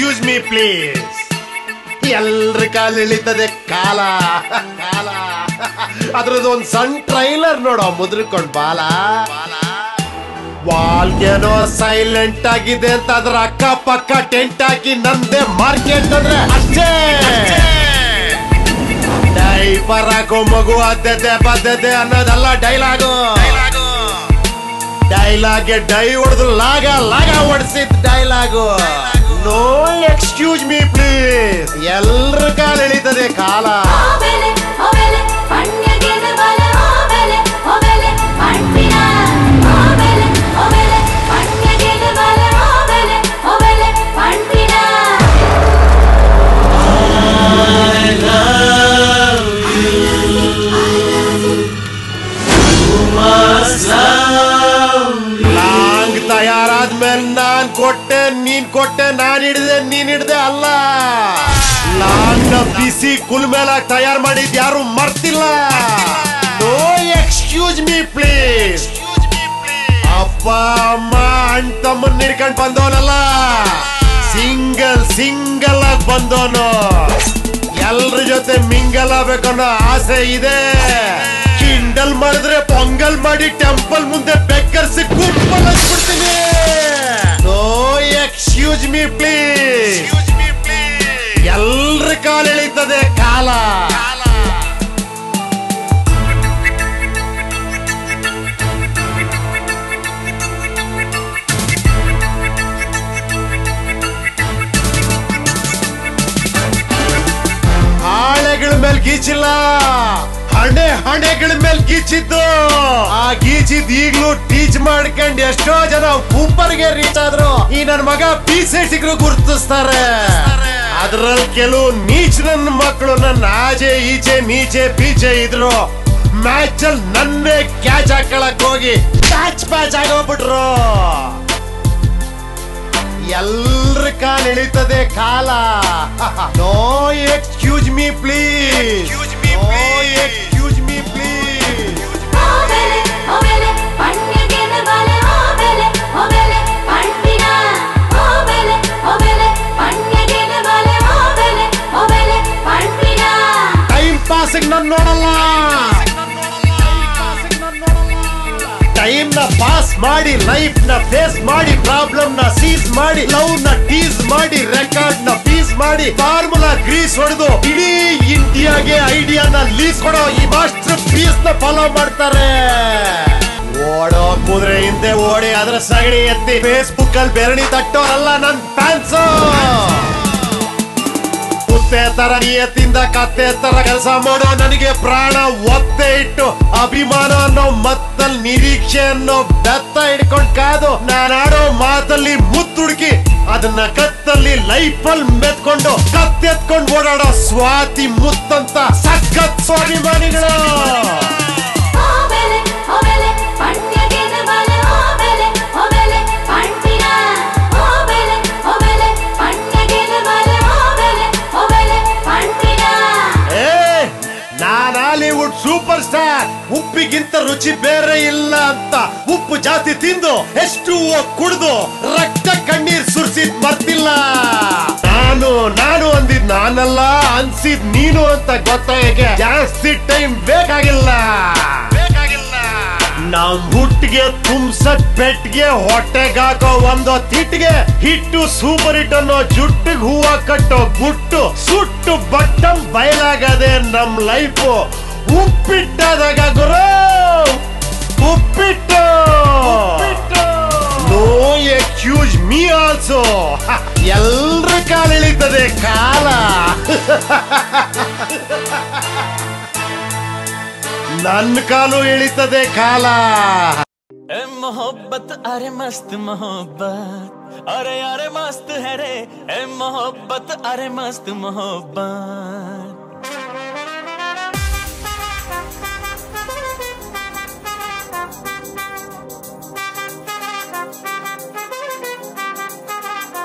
excuse me please ಎಲ್ರ ಕಾಲ ಇಳಿತದೆ ಕಾಲ ಕಾಲ ಅದ್ರದ್ದು ಒಂದ್ ಸಣ್ಣ ಟ್ರೈಲರ್ ನೋಡೋ ಮುದ್ರಕೊಂಡ್ ಬಾಲ ವಾಲ್ಗೇನೋ ಸೈಲೆಂಟ್ ಆಗಿದೆ ಅಂತ ಅದ್ರ ಅಕ್ಕ ಪಕ್ಕ ಟೆಂಟ್ ಹಾಕಿ ನಂದೇ ಮಾರ್ಕೆಟ್ ಅಂದ್ರೆ ಅಷ್ಟೇ ಡೈಪರ್ ಹಾಕೋ ಮಗು ಅದ್ದದೆ ಬದ್ದದೆ ಅನ್ನೋದಲ್ಲ ಡೈಲಾಗು ಡೈಲಾಗೆ ಡೈ ಹೊಡೆದು ಲಾಗ ಲಾಗ ಹೊಡೆಸಿದ್ dialogue no excuse me please ಎಲ್ರ ಕಾಲ ಎಳಿತದೆ ಕಾಲ ಹೋಬೆಲೆ ಹೋಬೆಲೆ ಪಣ್ಯಗೆನ ಬಲ ಹೋಬೆಲೆ ಹೋಬೆಲೆ ಪಣ್ಪಿನ ಹೋಬೆಲೆ ಹೋಬೆಲೆ ಪಣ್ಯಗೆನ ಬಲ ಹೋಬೆಲೆ ಹೋಬೆಲೆ ಪಣ್ಪಿನ ಲಾಂಗ್ ತಯಾರಾದ್ಮೇಲೆ ನಾನ್ ಕೊಟ್ಟೆ ನೀನ್ ಕೊಟ್ಟೆ ನಾನ್ ಹಿಡ್ದೆ ನೀನ್ ಹಿಡ್ದೆ ಅಲ್ಲ ಲಾಂಗ್ ನ ಬಿಸಿ ಕುಲ್ ಮೇಲಾಗ್ ತಯಾರ್ ಮಾಡಿದ್ ಯಾರು ಮರ್ತಿಲ್ಲ ನೋ ಎಕ್ಸ್ಕ್ಯೂಸ್ ಮೀ ಪ್ಲೀಸ್ ಅಪ್ಪ ಅಮ್ಮ ಅಣ್ಣ ತಮ್ಮನ್ ಹಿಡ್ಕೊಂಡ್ ಬಂದವನಲ್ಲ ಸಿಂಗಲ್ ಸಿಂಗಲ್ ಆಗಿ ಬಂದವನು ಎಲ್ರ ಜೊತೆ ಮಿಂಗಲ್ ಆಗ್ಬೇಕನ್ನೋ ಆಸೆ ಇದೆ ಕಿಂಡಲ್ ಮಾಡಿದ್ರೆ ಪೊಂಗಲ್ ಮಾಡಿ ಟೆಂಪಲ್ ಮುಂದೆ ಬೆಕ್ಕರ್ಸಿ ಗುಂಪಲ್ ಹಚ್ಬಿಡ್ತೀನಿ ನೋ ಎಕ್ಸ್ಕ್ಯೂಸ್ ಮೀ ಪ್ಲೀಸ್ ಎಲ್ರ ಕಾಲ ಎಳಿತದೆ ಕಾಲ ಹಾಳೆಗಳ ಮೇಲೆ ಗೀಚಿಲ್ಲ ಹಣೆ ಹಣೆಗಳ ಮೇಲೆ ಗೀಚಿದ್ದು ಆ ಗೀಚಿದ್ ಈಗ್ಲೂ ಟೀಚ್ ಮಾಡ್ಕೊಂಡ್ ಎಷ್ಟೋ ಜನ ಗೆ ರೀಚ್ ಆದ್ರು ಈ ನನ್ ಮಗ ಪಿ ಸಿಗ್ರು ಗುರುತಿಸ್ತಾರೆ ಅದ್ರಲ್ಲಿ ಕೆಲವು ನೀಚ್ ನನ್ನ ಮಕ್ಕಳು ನನ್ನ ಆಚೆ ಈಚೆ ನೀಚೆ ಪೀಚೆ ಇದ್ರು ಮ್ಯಾಚ್ ಅಲ್ಲಿ ನನ್ನೇ ಕ್ಯಾಚ್ ಹಾಕೊಳಕ್ ಹೋಗಿ ಪ್ಯಾಚ್ ಪ್ಯಾಚ್ ಆಗೋಗ್ಬಿಟ್ರು ಎಲ್ರ ಕಾಲ ಎಳಿತದೆ ಕಾಲ no excuse me please no excuse me please ಹೋಬೆಲೆ ಹೋಬೆಲೆ ಪಣ್ಯಗೆನ ಬಲ ಹೋಬೆಲೆ ಹೋಬೆಲೆ ಪಣ್ಪಿನ ಹೋಬೆಲೆ ಹೋಬೆಲೆ ಪಣ್ಯಗೆನ ಬಲ ಹೋಬೆಲೆ ಹೋಬೆಲೆ ಪಣ್ಪಿನ ಟೈಮ್ ಪಾಸಿಗೆ ನಾನು ನೋಡಲ್ಲ ಟೈಮ್ ನ ಪಾಸ್ ಮಾಡಿ ಲೈಫ್ ನ ಫೇಸ್ ಮಾಡಿ ಪ್ರಾಬ್ಲಮ್ ನ ಸೀಸ್ ಮಾಡಿ ಲವ್ ನ ಟೀಸ್ ಮಾಡಿ ರೆಕಾರ್ಡ್ ನ ಪೀಸ್ ಮಾಡಿ ಫಾರ್ಮುಲಾ ಗ್ರೀಸ್ ಹೊಡೆದು ಇಡೀ ಇಂಡಿಯಾಗೆ ಐಡಿಯಾನ ಲೀಸ್ ಕೊಡೋ ಈ ಮಾಸ್ಟರ್ ಪೀಸ್ ನ ಫಾಲೋ ಮಾಡ್ತಾರೆ ಓಡೋ ಕುದುರೆ ಹಿಂದೆ ಓಡಿ ಅದ್ರ ಸಗಣಿ ಎತ್ತಿ ಫೇಸ್ಬುಕ್ ಅಲ್ಲಿ ಬೆರಣಿ ತಟ್ಟೋರಲ್ಲ ನನ್ ಫ್ಯಾನ್ಸು ಕುತ್ತೆ ತರ ನಿಯತ್ತಿಂದ ಕತ್ತೆ ತರ ಕೆಲಸ ಮಾಡೋ ನನಗೆ ಪ್ರಾಣ ಒತ್ತೆ ಇಟ್ಟು ಅಭಿಮಾನ ಅನ್ನೋ ಮತ್ತಲ್ಲಿ ನಿರೀಕ್ಷೆ ಅನ್ನೋ ಬೆತ್ತ ಹಿಡ್ಕೊಂಡ್ ಕಾದು ನಾನಾಡೋ ಮಾತಲ್ಲಿ ಮುತ್ತುಡುಕಿ ಅದನ್ನ ಕತ್ತಲ್ಲಿ ಲೈಫಲ್ಲಿ ಮೆತ್ಕೊಂಡು ಕತ್ತೆತ್ಕೊಂಡು ಓಡಾಡೋ ಸ್ವಾತಿ ಮುತ್ತಂತ ಸಖತ್ ಸ್ವಾಭಿಮಾನಿಗಳು ಹೋಬೆಲೆ ಹೋಬೆಲೆ ಪಣ್ಯಗೆನ ಬಲ ಹೋಬೆಲೆ ಹೋಬೆಲೆ ಪಣ್ಪಿನ ಹೋಬೆಲೆ ಹೋಬೆಲೆ ಪಣ್ಯಗೆನ ಬಲ ಹೋಬೆಲೆ ಹೋಬೆಲೆ ಪಣ್ಪಿನ ಏ ನಾನ್ ಹಾಲಿವುಡ್ ಸೂಪರ್ ಸ್ಟಾರ್ ಉಪ್ಪಿಗಿಂತ ರುಚಿ ಬೇರೆ ಇಲ್ಲ ಅಂತ ಉಪ್ಪು ಜಾಸ್ತಿ ತಿಂದು ಎಷ್ಟು ಕುಡ್ದು ರಕ್ತ ಕಣ್ಣೀರ್ ಸುರ್ಸಿದ್ ಮರ್ತಿಲ್ಲ ನಾನು ನಾನು ಅಂದಿದ್ ನಾನಲ್ಲ ಅನ್ಸಿದ್ ನೀನು ಅಂತ ಗೊತ್ತಾಗಕ್ಕೆ ಜಾಸ್ತಿ ಟೈಮ್ ಬೇಕಾಗಿಲ್ಲ ಬೇಕಾಗಿಲ್ಲ ನಮ್ ಹುಟ್ಟಿಗೆ ತುಂಬ್ಸಕ್ ಪೆಟ್ಗೆ ಹೊಟ್ಟೆಗಾಕೋ ಒಂದು ತಿಟ್ಟಿಗೆ ಹಿಟ್ಟು ಸೂಪರ್ ಹಿಟ್ ಅನ್ನೋ ಜುಟ್ಟಿಗೆ ಹೂವ ಕಟ್ಟೋ ಗುಟ್ಟು ಸುಟ್ಟು ಬಟ್ಟಂ ಬಯಲಾಗದೆ ನಮ್ ಲೈಫು ಉಪ್ಪಿಟ್ಟದಾಗ ಗುರು ಉಪ್ಪಿಟ್ಟು ನೋ ಎಕ್ಸ್ಕ್ಯೂಸ್ ಮೀ ಆಲ್ಸೋ ಎಲ್ರ ಕಾಲ ಇಳಿತದೆ ಕಾಲ ನನ್ನ ಕಾಲು ಇಳಿತದೆ ಕಾಲ ए मोहब्बत अरे मस्त मोहब्बत अरे अरे मस्त है रे ए मोहब्बत अरे मस्त मोहब्बत